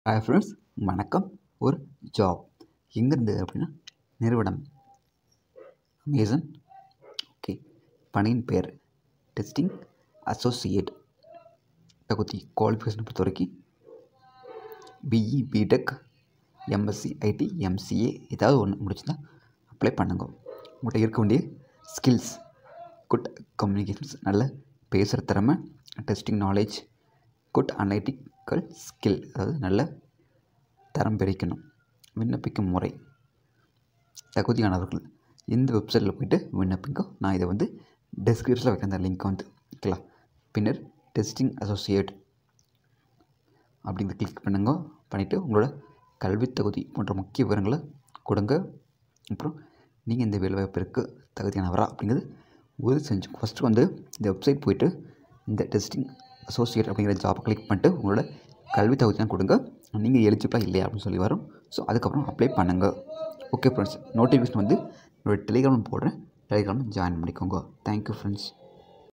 hi friends வணக்கம் ஒரு job எங்கேருந்து அப்படின்னா நிறுவனம் அமேசான் ஓகே பணியின் பெயர் டெஸ்டிங் அசோசியேட் தகுதி குவாலிஃபிகேஷன் பொறுத்த வரைக்கும் BE BTech MSc IT MCA ஏதாவது ஒன்று முடிச்சுருந்தா அப்ளை பண்ணுங்க உங்கள்கிட்ட இருக்க வேண்டிய ஸ்கில்ஸ் குட் கம்யூனிகேஷன்ஸ் நல்ல பேசுகிற திறமை testing knowledge good analytical skill அதாவது நல்ல தரம் பிரிக்கணும் விண்ணப்பிக்கும் முறை தகுதியானவர்கள் இந்த வெப்சைட்டில் போய்ட்டு விண்ணப்பிங்க நான் இதை வந்து டெஸ்கிரிப்ஷனில் வைக்கிற அந்த லிங்க் வந்து வைக்கலாம் பின்னர் டெஸ்டிங் அசோசியேட் அப்படிங்கிற கிளிக் பண்ணுங்க பண்ணிவிட்டு உங்களோட கல்வி தகுதி போன்ற முக்கிய விவரங்களை கொடுங்க அப்புறம் நீங்கள் இந்த வேலைவாய்ப்பிற்கு தகுதியானவரா அப்படிங்கிறது உறுதி செஞ்சு ஃபஸ்ட்டு வந்து இந்த வெப்சைட் போயிட்டு இந்த டெஸ்டிங் அசோசியேட் அப்படிங்கிற ஜாப்பை கிளிக் பண்ணிட்டு உங்களோட கல்வி தகுதியாக கொடுங்க நீங்கள் எலிஜிபிளாக இல்லையா அப்படின்னு சொல்லி வரும் ஸோ அதுக்கப்புறம் அப்ளை பண்ணுங்கள் ஓகே ஃப்ரெண்ட்ஸ் நோட்டிஃபிகேஷன் வந்து என்னோடய டெலிகிராம் போடுறேன் டெலிகிராம் ஜாயின் பண்ணிக்கோங்க தேங்க்யூ ஃப்ரெண்ட்ஸ்